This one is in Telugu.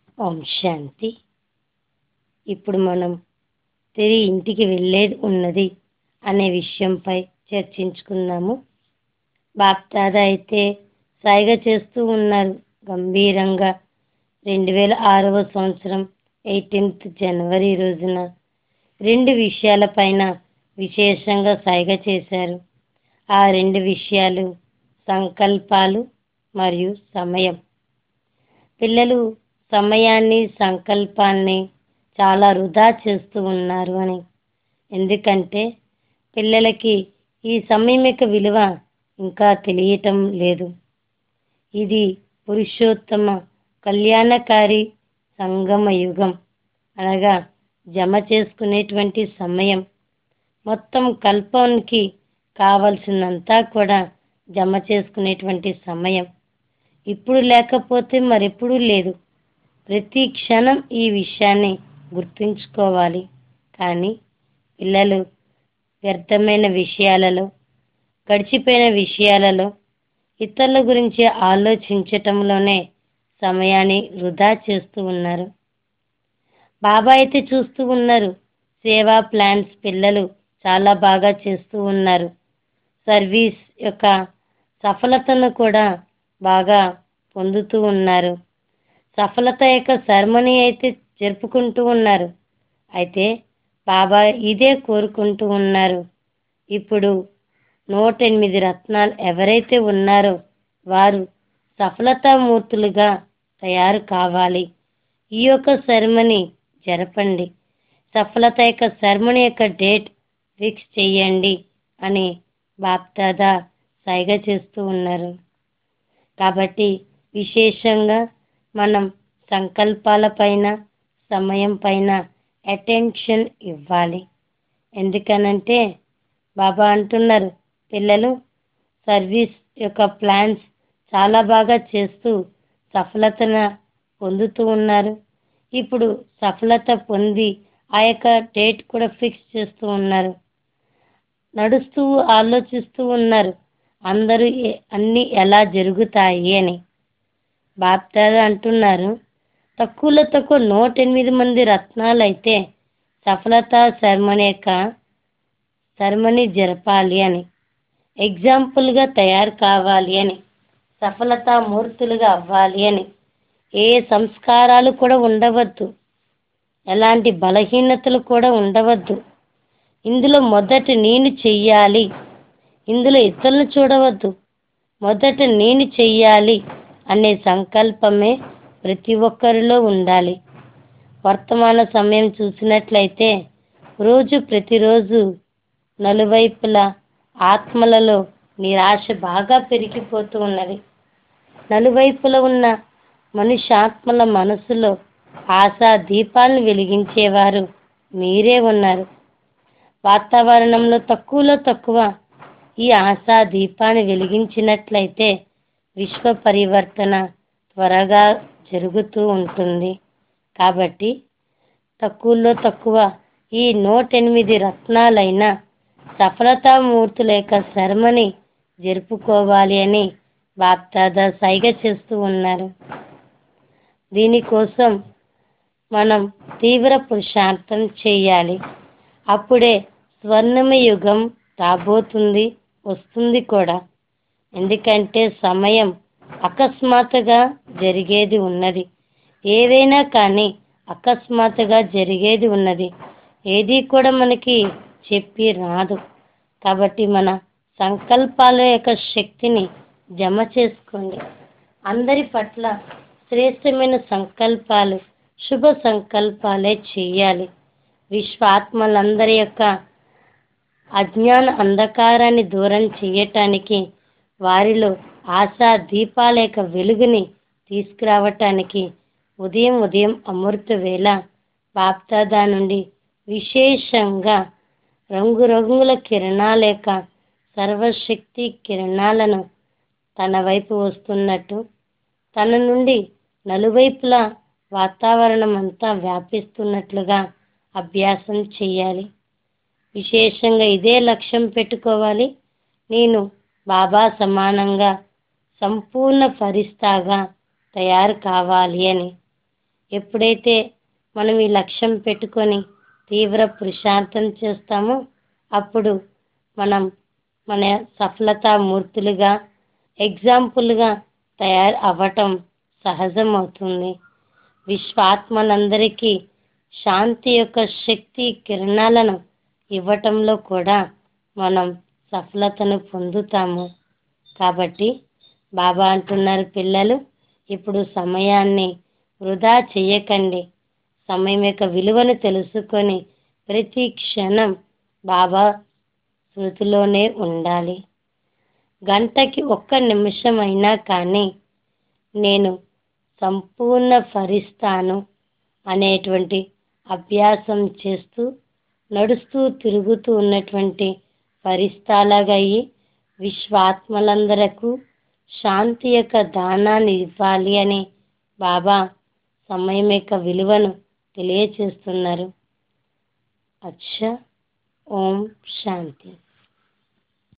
ఓం శాంతి ఇప్పుడు మనం తిరిగి ఇంటికి వెళ్ళేది ఉన్నది అనే విషయంపై చర్చించుకుందాము బాప్దాదా అయితే సాయిగా చేస్తూ ఉన్నారు గంభీరంగా రెండు వేల ఆరవ సంవత్సరం ఎయిటీన్త్ జనవరి రోజున రెండు విషయాలపైన విశేషంగా సాయిగా చేశారు ఆ రెండు విషయాలు సంకల్పాలు మరియు సమయం పిల్లలు సమయాన్ని సంకల్పాన్ని చాలా వృధా చేస్తూ ఉన్నారు అని ఎందుకంటే పిల్లలకి ఈ సమయం యొక్క విలువ ఇంకా తెలియటం లేదు ఇది పురుషోత్తమ కళ్యాణకారి సంగమ యుగం అనగా జమ చేసుకునేటువంటి సమయం మొత్తం కల్పానికి కావలసినంతా కూడా జమ చేసుకునేటువంటి సమయం ఇప్పుడు లేకపోతే మరెప్పుడూ లేదు ప్రతి క్షణం ఈ విషయాన్ని గుర్తుంచుకోవాలి కానీ పిల్లలు వ్యర్థమైన విషయాలలో గడిచిపోయిన విషయాలలో ఇతరుల గురించి ఆలోచించటంలోనే సమయాన్ని వృధా చేస్తూ ఉన్నారు బాబా అయితే చూస్తూ ఉన్నారు సేవా ప్లాన్స్ పిల్లలు చాలా బాగా చేస్తూ ఉన్నారు సర్వీస్ యొక్క సఫలతను కూడా బాగా పొందుతూ ఉన్నారు సఫలత యొక్క సెరమనీ అయితే జరుపుకుంటూ ఉన్నారు అయితే బాబా ఇదే కోరుకుంటూ ఉన్నారు ఇప్పుడు నూట ఎనిమిది రత్నాలు ఎవరైతే ఉన్నారో వారు సఫలతామూర్తులుగా తయారు కావాలి ఈ యొక్క సెరమనీ జరపండి సఫలత యొక్క సెరమనీ యొక్క డేట్ ఫిక్స్ చేయండి అని బాప్దాదా సైగ చేస్తూ ఉన్నారు కాబట్టి విశేషంగా మనం సంకల్పాల పైన సమయం పైన అటెన్షన్ ఇవ్వాలి ఎందుకనంటే బాబా అంటున్నారు పిల్లలు సర్వీస్ యొక్క ప్లాన్స్ చాలా బాగా చేస్తూ సఫలతన పొందుతూ ఉన్నారు ఇప్పుడు సఫలత పొంది ఆ యొక్క డేట్ కూడా ఫిక్స్ చేస్తూ ఉన్నారు నడుస్తూ ఆలోచిస్తూ ఉన్నారు అందరూ అన్నీ ఎలా జరుగుతాయి అని బాప్దాదా అంటున్నారు తక్కువలో తక్కువ నూట ఎనిమిది మంది రత్నాలు అయితే సఫలత సెరమనీ యొక్క సెరమనీ జరపాలి అని ఎగ్జాంపుల్గా తయారు కావాలి అని సఫలతా మూర్తులుగా అవ్వాలి అని ఏ సంస్కారాలు కూడా ఉండవద్దు ఎలాంటి బలహీనతలు కూడా ఉండవద్దు ఇందులో మొదట నేను చెయ్యాలి ఇందులో ఇతరులను చూడవద్దు మొదట నేను చెయ్యాలి అనే సంకల్పమే ప్రతి ఒక్కరిలో ఉండాలి వర్తమాన సమయం చూసినట్లయితే రోజు ప్రతిరోజు నలువైపులా ఆత్మలలో నిరాశ బాగా పెరిగిపోతూ ఉన్నది నలువైపుల ఉన్న మనుష్యాత్మల మనసులో ఆశా దీపాలను వెలిగించేవారు మీరే ఉన్నారు వాతావరణంలో తక్కువలో తక్కువ ఈ ఆశా దీపాన్ని వెలిగించినట్లయితే విశ్వ పరివర్తన త్వరగా జరుగుతూ ఉంటుంది కాబట్టి తక్కువలో తక్కువ ఈ నూట ఎనిమిది రత్నాలైన సఫలతామూర్తుల యొక్క శర్మని జరుపుకోవాలి అని బాప్దాదా సైగ చేస్తూ ఉన్నారు దీనికోసం మనం తీవ్ర పురుషార్థం చేయాలి అప్పుడే స్వర్ణమ యుగం రాబోతుంది వస్తుంది కూడా ఎందుకంటే సమయం అకస్మాత్తుగా జరిగేది ఉన్నది ఏదైనా కానీ అకస్మాత్తుగా జరిగేది ఉన్నది ఏది కూడా మనకి చెప్పి రాదు కాబట్టి మన సంకల్పాల యొక్క శక్తిని జమ చేసుకోండి అందరి పట్ల శ్రేష్టమైన సంకల్పాలు శుభ సంకల్పాలే చేయాలి విశ్వాత్మలందరి యొక్క అజ్ఞాన అంధకారాన్ని దూరం చేయటానికి వారిలో ఆశా దీపాల యొక్క వెలుగుని తీసుకురావటానికి ఉదయం ఉదయం అమృత వేళ బాప్దాదా నుండి విశేషంగా రంగురంగుల కిరణాల యొక్క సర్వశక్తి కిరణాలను తన వైపు వస్తున్నట్టు తన నుండి నలువైపులా వాతావరణం అంతా వ్యాపిస్తున్నట్లుగా అభ్యాసం చేయాలి విశేషంగా ఇదే లక్ష్యం పెట్టుకోవాలి నేను బాబా సమానంగా సంపూర్ణ ఫరిస్తాగా తయారు కావాలి అని ఎప్పుడైతే మనం ఈ లక్ష్యం పెట్టుకొని తీవ్ర పురుషార్థం చేస్తామో అప్పుడు మనం మన సఫలతా మూర్తులుగా ఎగ్జాంపుల్గా తయారు అవ్వటం సహజం అవుతుంది విశ్వాత్మలందరికీ శాంతి యొక్క శక్తి కిరణాలను ఇవ్వటంలో కూడా మనం సఫలతను పొందుతాము కాబట్టి బాబా అంటున్నారు పిల్లలు ఇప్పుడు సమయాన్ని వృధా చేయకండి సమయం యొక్క విలువను తెలుసుకొని ప్రతి క్షణం బాబా శృతిలోనే ఉండాలి గంటకి ఒక్క నిమిషం అయినా కానీ నేను సంపూర్ణ ఫరిస్తాను అనేటువంటి అభ్యాసం చేస్తూ నడుస్తూ తిరుగుతూ ఉన్నటువంటి ఫరిస్తాలాగా అయ్యి విశ్వాత్మలందరకు శాంతి యొక్క దానాన్ని ఇవ్వాలి అని బాబా సమయం యొక్క విలువను తెలియచేస్తున్నారు అచ్చ ఓం శాంతి